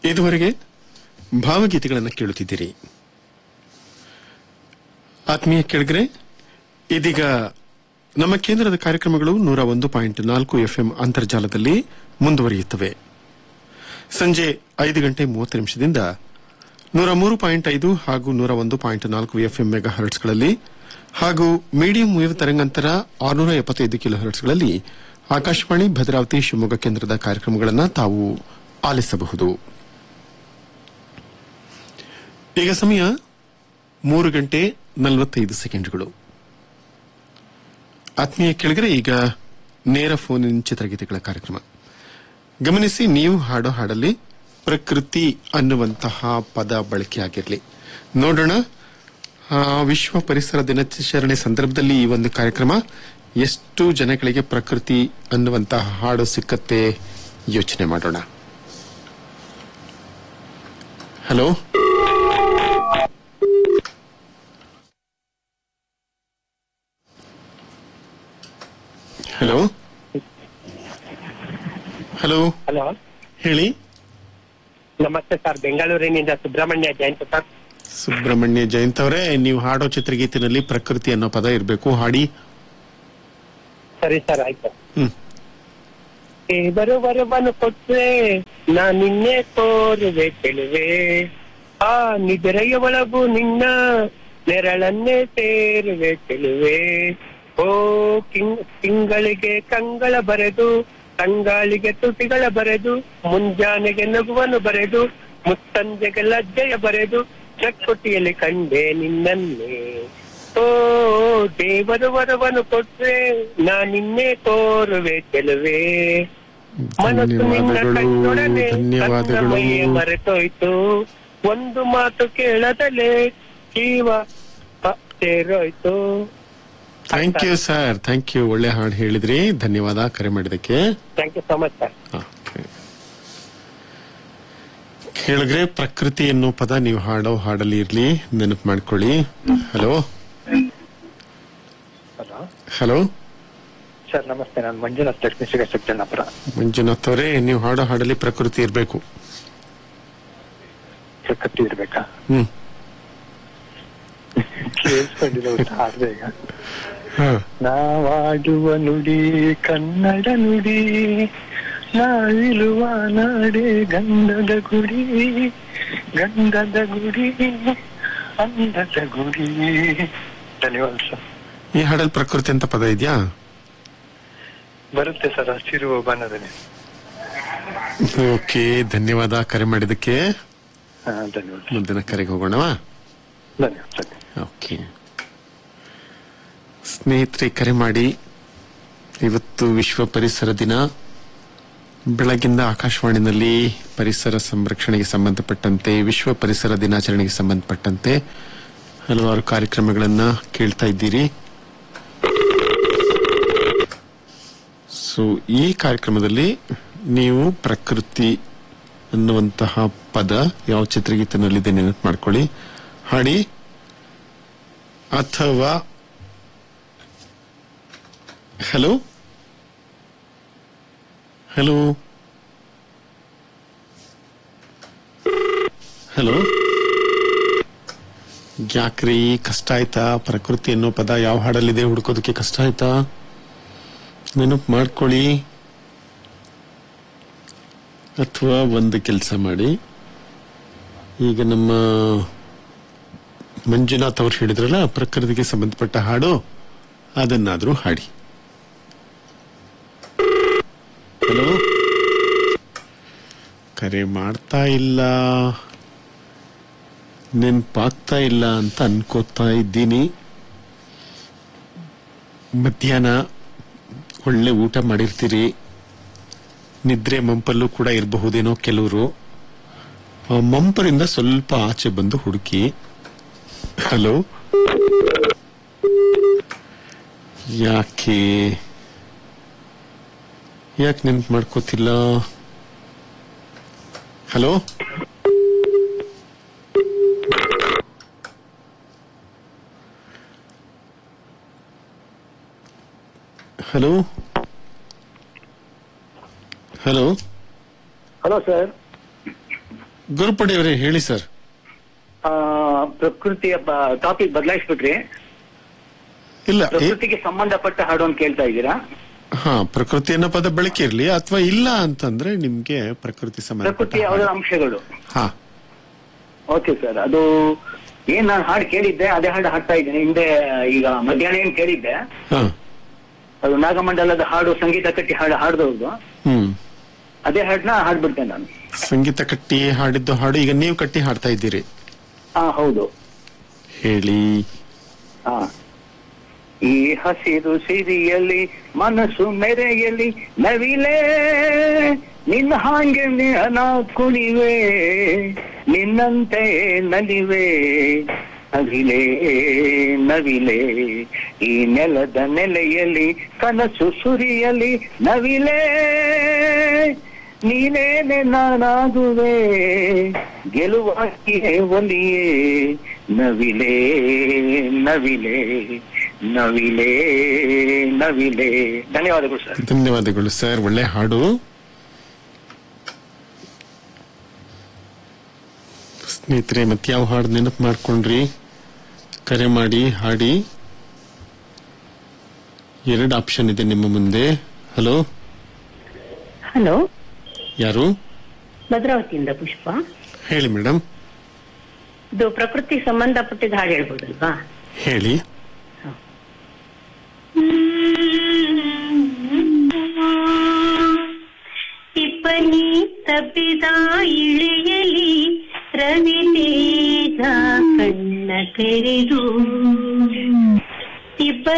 ಇದುವರೆಗೆ ಭಾವಗೀತೆಗಳನ್ನು ಕೇಳುತ್ತಿದ್ದೀರಿ ಆತ್ಮೀಯ ಕೆಳಗರೆ ಇದೀಗ ನಮ್ಮ ಕೇಂದ್ರದ ಕಾರ್ಯಕ್ರಮಗಳು ನೂರ ಒಂದು ಪಾಯಿಂಟ್ ನಾಲ್ಕು ಎಫ್ಎಂ ಅಂತರ್ಜಾಲದಲ್ಲಿ ಮುಂದುವರಿಯುತ್ತವೆ ಸಂಜೆ ಐದು ಗಂಟೆ ಮೂವತ್ತು ನಿಮಿಷದಿಂದ ನೂರ ಮೂರು ಪಾಯಿಂಟ್ ಐದು ಹಾಗೂ ನೂರ ಒಂದು ಪಾಯಿಂಟ್ ನಾಲ್ಕು ಎಫ್ಎಂ ಮೆಗಾ ಹರ್ಟ್ಸ್ಗಳಲ್ಲಿ ಹಾಗೂ ಮೀಡಿಯಂ ವೇವ್ ತರಂಗಾಂತರ ಆರುನೂರ ಎಪ್ಪತ್ತೈದು ಕಿಲೋ ಹರ್ಟ್ಸ್ಗಳಲ್ಲಿ ಆಕಾಶವಾಣಿ ಭದ್ರಾವತಿ ಶಿವಮೊಗ್ಗ ಕೇಂದ್ರದ ಕಾರ್ಯಕ್ರಮಗಳನ್ನು ತಾವು ಆಲಿಸಬಹುದು ಈಗ ಸಮಯ ಮೂರು ಗಂಟೆ ನಲವತ್ತೈದು ಸೆಕೆಂಡ್ಗಳು ಆತ್ಮೀಯ ಕೆಳಗರೆ ಈಗ ನೇರ ಫೋನ್ ಇನ್ ಚಿತ್ರಗೀತೆಗಳ ಕಾರ್ಯಕ್ರಮ ಗಮನಿಸಿ ನೀವು ಹಾಡೋ ಹಾಡಲ್ಲಿ ಪ್ರಕೃತಿ ಅನ್ನುವಂತಹ ಪದ ಬಳಕೆಯಾಗಿರಲಿ ನೋಡೋಣ ಆ, ವಿಶ್ವ ಪರಿಸರ ದಿನಾಚರಣೆ ಸಂದರ್ಭದಲ್ಲಿ ಈ ಒಂದು ಕಾರ್ಯಕ್ರಮ ಎಷ್ಟು ಜನಗಳಿಗೆ ಪ್ರಕೃತಿ ಅನ್ನುವಂತಹ ಹಾಡು ಸಿಕ್ಕತ್ತೆ ಯೋಚನೆ ಮಾಡೋಣ ಹಲೋ ಹಲೋ ಹಲೋ ಹಲೋ ಹೇಳಿ ನಮಸ್ತೆ ಸರ್ ಬೆಂಗಳೂರಿನಿಂದ ಸುಬ್ರಹ್ಮಣ್ಯ ಜಯಂತ್ ಸರ್ ಸುಬ್ರಹ್ಮಣ್ಯ ಜಯಂತ್ ಅವರೇ ನೀವು ಹಾಡೋ ಚಿತ್ರಗೀತಿನಲ್ಲಿ ಪ್ರಕೃತಿ ಅನ್ನೋ ಪದ ಇರಬೇಕು ಹಾಡಿ ಸರಿ ಸರ್ ಆಯ್ತು ಹ್ಮ್ ದೇವರು ವರವನ್ನು ಕೊಟ್ರೆ ನಾ ನಿನ್ನೆ ತೋರುವೆ ಚೆಲುವೆ ಆ ನಿದ್ರೆಯ ಒಳಗು ನಿನ್ನ ನೆರಳನ್ನೇ ಸೇರುವೆ ಚೆಲುವೆ ಓ ಕಿಂಗ್ ತಿಂಗಳಿಗೆ ಕಂಗಳ ಬರೆದು ತಂಗಾಳಿಗೆ ತುಟಿಗಳ ಬರೆದು ಮುಂಜಾನೆಗೆ ನಗುವನ್ನು ಬರೆದು ಮುತ್ತಂಜೆಗೆ ಲಜ್ಜೆಯ ಬರೆದು ಚಕ್ಕುಟಿಯಲ್ಲಿ ಕಂಡೆ ನಿನ್ನನ್ನೇ ಓ ದೇವರು ವರವನ್ನು ಕೊಟ್ರೆ ನಾ ನಿನ್ನೆ ತೋರುವೆ ಚೆಲುವೆ ಮನಸ್ಸು ನಿನ್ನ ಧನ್ಯವಾದಗಳು ಕಣ್ಣೊಡನೆ ಧನ್ಯವಾದಗಳು ಕಣ್ಣಮೈಯೇ ಮರೆತೋಯ್ತು ಒಂದು ಮಾತು ಕೇಳದಲೇ ಜೀವ ಪ- ಸೇರೋಯ್ತು thank you sir thank you ಒಳ್ಳೆ ಹಾಡು ಹೇಳಿದ್ರಿ ಧನ್ಯವಾದ ಕರೆ ಮಾಡಿದಕ್ಕೆ thank you so much sir ಕೇಳಿದ್ರೆ ಪ್ರಕೃತಿ ಅನ್ನೋ ಪದ ನೀವು ಹಾಡೋ ಹಾಡಲ್ಲಿ ಇರ್ಲಿ ನೆನಪು ಮಾಡ್ಕೊಳ್ಳಿ ಹಲೋ ಹಲೋ ಹಲೋ ಸರ್ ನಮಸ್ತೆ ನಾನು ಮಂಜುನಾಥ್ ಲಕ್ಷ್ಮೀ ಸಿಗ ಸಜ್ಜನಾಪುರ ಮಂಜುನಾಥ್ ಅವರೇ ನೀವು ಹಾಡೋ ಹಾಡಲ್ಲಿ ಪ್ರಕೃತಿ ಇರಬೇಕು ಪ್ರಕೃತಿ ಇರ್ಬೇಕಾ ಹ್ಮ್ ಕೇಳಿಸ್ಕೊಂಡಿಲ್ಲ ಆದ್ರೆ ಈಗ ಹಾ. ನಾವಾಡುವ ನುಡಿ ಕನ್ನಡ ನುಡಿ ನಾವಿಳುವ ನಾಡೆ ಗಂಧದ ಗುಡಿ ಗಂಧದ ಗುಡಿ ಅಂದದ ಗುಡಿ ಧನ್ಯವಾದ ಸರ್ ಈ ಹಾಡಲ್ಲಿ ಪ್ರಕೃತಿ ಅಂತ ಪದ ಇದೆಯಾ ಬರುತ್ತೆ ಸರ್ ಹಸಿರು ಬಣ್ಣದಲ್ಲಿ ಓಕೆ ಧನ್ಯವಾದ ಕರೆ ಮಾಡಿದಕ್ಕೆ ಹಾ ಧನ್ಯವಾದ ಮುಂದಿನ ಕರೆಗೆ ಹೋಗೋಣವಾ ಧನ್ಯವಾದ ಸರ್ ಓಕೆ ಸ್ನೇಹಿತರೆ ಕರೆ ಮಾಡಿ ಇವತ್ತು ವಿಶ್ವ ಪರಿಸರ ದಿನ ಬೆಳಗಿಂದ ಆಕಾಶವಾಣಿನಲ್ಲಿ ಪರಿಸರ ಸಂರಕ್ಷಣೆಗೆ ಸಂಬಂಧಪಟ್ಟಂತೆ ವಿಶ್ವ ಪರಿಸರ ದಿನಾಚರಣೆಗೆ ಸಂಬಂಧಪಟ್ಟಂತೆ ಹಲವಾರು ಕಾರ್ಯಕ್ರಮಗಳನ್ನ ಕೇಳ್ತಾ ಇದ್ದೀರಿ ಸೊ ಈ ಕಾರ್ಯಕ್ರಮದಲ್ಲಿ ನೀವು ಪ್ರಕೃತಿ ಅನ್ನುವಂತಹ ಪದ ಯಾವ ಚಿತ್ರಗೀತನಲ್ಲಿದೆ ನೆನಪು ಮಾಡ್ಕೊಳ್ಳಿ ಹಾಡಿ ಅಥವಾ ಹಲೋ ಹಲೋ ಹಲೋ ಯಾಕ್ರಿ ಕಷ್ಟ ಆಯ್ತಾ ಪ್ರಕೃತಿ ಅನ್ನೋ ಪದ ಯಾವ ಹಾಡಲ್ಲಿದೆ ಹುಡ್ಕೋದಕ್ಕೆ ಕಷ್ಟ ಆಯ್ತಾ ನೆನಪು ಮಾಡ್ಕೊಳ್ಳಿ ಅಥವಾ ಒಂದು ಕೆಲಸ ಮಾಡಿ ಈಗ ನಮ್ಮ ಮಂಜುನಾಥ್ ಅವ್ರು ಹೇಳಿದ್ರಲ್ಲ ಪ್ರಕೃತಿಗೆ ಸಂಬಂಧಪಟ್ಟ ಹಾಡು ಅದನ್ನಾದ್ರೂ ಹಾಡಿ ಹಲೋ ಕರೆ ಮಾಡ್ತಾ ಇಲ್ಲ ನೆನ್ಪಾಗ್ತಾ ಇಲ್ಲ ಅಂತ ಅನ್ಕೋತಾ ಇದ್ದೀನಿ ಮಧ್ಯಾಹ್ನ ಒಳ್ಳೆ ಊಟ ಮಾಡಿರ್ತೀರಿ ನಿದ್ರೆ ಮಂಪಲ್ಲೂ ಕೂಡ ಇರಬಹುದೇನೋ ಕೆಲವರು ಆ ಮಂಪರಿಂದ ಸ್ವಲ್ಪ ಆಚೆ ಬಂದು ಹುಡುಕಿ ಹಲೋ ಯಾಕೆ ಯಾಕೆ ನೆನ್ಪು ಮಾಡ್ಕೋತಿಲ್ಲ hello hello hello hello sir ಗುರುಪಡೆಯವರೇ ಹೇಳಿ ಸರ್ ಆ, ಪ್ರಕೃತಿಯ ಟಾಪಿಕ್ ಬದಲಾಯಿಸ್ಬಿಟ್ರಿ ಇಲ್ಲ ಏ- ಪ್ರಕೃತಿಗೆ ಸಂಬಂಧಪಟ್ಟ ಹಾಡು ಅಂತ ಕೇಳ್ತಾ ಇದ್ದೀರಾ ಹಾ ಪ್ರಕೃತಿ ಅನ್ನೋ ಪದ ಬಳಕೆ ಇರ್ಲಿ ಅಥವಾ ಇಲ್ಲ ಅಂತಂದ್ರೆ ನಿಮ್ಗೆ ಪ್ರಕೃತಿ ಸಂಬಂಧ ಪ್ರಕೃತಿಯ ಯಾವುದೋ ಅಂಶಗಳು ಹಾ ಓಕೆ ಸರ್ ಅದು ಏನ್ ನಾನು ಹಾಡು ಕೇಳಿದ್ದೆ ಅದೇ ಹಾಡು ಹಾಡ್ತಾ ಇದ್ದೀನಿ ಹಿಂದೆ ಈಗ ಮಧ್ಯಾಹ್ನ ಏನ್ ಕೇಳಿದ್ದೆ ಹಾ ಅದು ನಾಗಮಂಡಲದ ಹಾಡು ಸಂಗೀತ ಕಟ್ಟಿ ಹಾಡು ಹಾಡ್ದವ್ರದ್ದು ಹ್ಮ್ ಅದೇ ಹಾಡನ್ನ ಹಾಡ್ಬಿಡ್ತೇನೆ ನಾನು ಸಂಗೀತ ಕಟ್ಟಿ ಹಾಡಿದ್ದು ಹಾಡು ಈಗ ನೀವು ಕಟ್ಟಿ ಹಾಡ್ತಾ ಇದ್ದೀರಿ ಹಾ ಹೌದು ಹೇಳಿ ಹಾ ಈ ಹಸಿರು ಸಿರಿಯಲ್ಲಿ ಮನಸ್ಸು ಮೆರೆಯಲಿ ನವಿಲೇ ನಿನ್ನ ಹಾಗೆ ನಾ ಕುಣಿವೆ ನಿನ್ನಂತೆ ನಲಿವೆ ನವಿಲೆ ನವಿಲೆ ಈ ನೆಲದ ನೆಲೆಯಲ್ಲಿ ಕನಸು ಸುರಿಯಲಿ ನವಿಲೆ ನೀನೇನೆ ನಾನಾಗುವೆ ಗೆಲುವಾಗಿಯೇ ಒಲಿಯೇ ನವಿಲೆ ನವಿಲೆ ನವಿಲೆ ನವಿಲೆ ಧನ್ಯವಾದಗಳು ಸರ್ ಧನ್ಯವಾದಗಳು ಸರ್ ಒಳ್ಳೆ ಹಾಡು ಸ್ನೇಹಿತರೆ ಮತ್ತೆ ಯಾವ ಹಾಡು ನೆನಪು ಮಾಡ್ಕೊಂಡ್ರಿ ಕರೆ ಮಾಡಿ ಹಾಡಿ ಎರಡು ಆಪ್ಷನ್ ಇದೆ ನಿಮ್ಮ ಮುಂದೆ ಹಲೋ ಹಲೋ ಯಾರು ಭದ್ರಾವತಿಯಿಂದ ಪುಷ್ಪ ಹೇಳಿ ಮೇಡಮ್ ಇದು ಪ್ರಕೃತಿ ಸಂಬಂಧಪಟ್ಟಿದ ಹಾಡು ಹೇಳ್ಬೋದಲ್ವಾ ಹೇಳಿ ಇಬ್ಬನಿ ತಪ್ಪಿದ ಇಳೆಯಲಿ ರವಿ ತೇಜ ಕಣ್ಣ ತೆರೆದು